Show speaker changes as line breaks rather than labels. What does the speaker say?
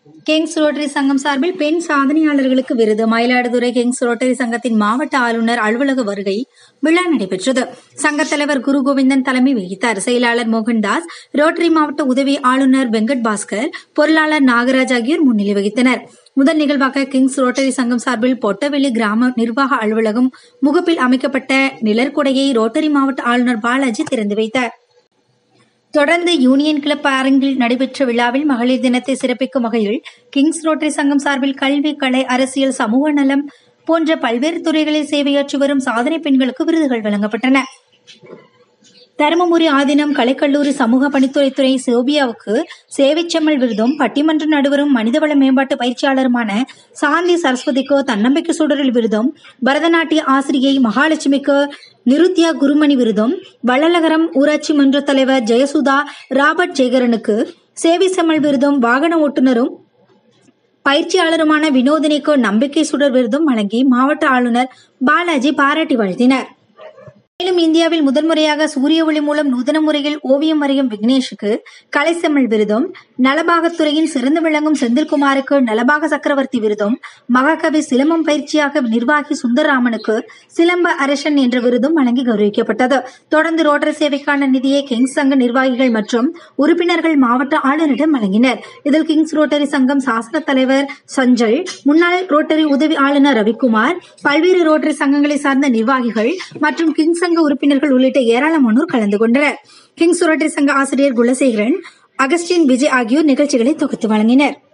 Kings rotary சங்கம் சார்பில் பெண் சாதனையாளர்களுக்கு விருது மயிலாடுதுறை கிங்ஸ் ரோட்டரி சங்கத்தின் மாவட்ட ஆளுநர் அலுவலக வருகை விழா நடைபெற்றது சங்கத் தலைவர் குரு கோவிந்தன் தலைமை வகித்தார் செயலாளர் மோகன்தாஸ் ரோட்டரி மாவட்ட உதவி ஆளுநர் வெங்கட் பாஸ்கர் பொருளாளர் நாகராஜ் ஆகியோர் முன்னிலை வகித்தனர் முதல் நிகழ்வாக கிங்ஸ் ரோட்டரி சங்கம் சார்பில் பொட்டவெளி கிராம நிர்வாக அலுவலகம் முகப்பில் அமைக்கப்பட்ட நிழற்குடையை ரோட்டரி மாவட்ட ஆளுநர் பாலாஜி திறந்து வைத்தார் தொடர்ந்து யூனியன் கிளப் அரங்கில் நடைபெற்ற விழாவில் மகளிர் தினத்தை சிறப்பிக்கும் வகையில் கிங்ஸ் ரோட்டரி சங்கம் சார்பில் கல்வி கலை அரசியல் சமூக நலம் போன்ற பல்வேறு துறைகளில் சேவையாற்றி வரும் சாதனை பெண்களுக்கு விருதுகள் வழங்கப்பட்டன தருமபுரி ஆதீனம் கலைக்கல்லூரி சமூக பணித்துறைத்துறை சோபியாவுக்கு சேவைச்செம்மல் விருதும் பட்டிமன்ற நடுவரும் மனிதவள மேம்பாட்டு பயிற்சியாளருமான சாந்தி சரஸ்வதிக்கு தன்னம்பிக்கை சுடரில் விருதும் பரதநாட்டிய ஆசிரியை மகாலட்சுமிக்கு நிருத்யா குருமணி விருதும் வள்ளலகரம் ஊராட்சி மன்ற தலைவர் ஜெயசுதா ராபர்ட் ஜெயகரனுக்கு சேவை செம்மல் விருதும் வாகன ஓட்டுநரும் பயிற்சியாளருமான வினோதினிக்கு நம்பிக்கை சுடர் விருதும் வழங்கி மாவட்ட ஆளுநர் பாலாஜி பாராட்டி வாழ்த்தினார் மேலும் இந்தியாவில் முதன்முறையாக சூரிய ஒளி மூலம் நூதன முறையில் ஓவியம் வரையும் விக்னேஷுக்கு கலைசெம்மல் விருதும் நலபாகத்துறையில் சிறந்து விளங்கும் செந்தில்குமாருக்கு நலபாக சக்கரவர்த்தி விருதும் மகாகவி சிலம்பம் பயிற்சியாக நிர்வாகி சுந்தரராமனுக்கு சிலம்ப அரசன் என்ற விருதும் வழங்கி கௌரவிக்கப்பட்டது தொடர்ந்து ரோட்டரி சேவைக்கான நிதியை கிங்ஸ் சங்க நிர்வாகிகள் மற்றும் உறுப்பினர்கள் மாவட்ட ஆளுநரிடம் வழங்கினர் இதில் கிங்ஸ் ரோட்டரி சங்கம் சாசன தலைவர் சஞ்சல் முன்னாள் ரோட்டரி உதவி ஆளுநர் ரவிக்குமார் பல்வேறு ரோட்டரி சங்கங்களை சார்ந்த நிர்வாகிகள் மற்றும் கிங்ஸ் சங்க உறுப்பினர்கள் உள்ளிட்ட ஏராளமானோர் கலந்து கொண்டனர் கிங்ஸ் ரோட்டரி சங்க ஆசிரியர் குலசேகரன் அகஸ்டின் விஜய் ஆகியோர் நிகழ்ச்சிகளை தொகுத்து வழங்கினர்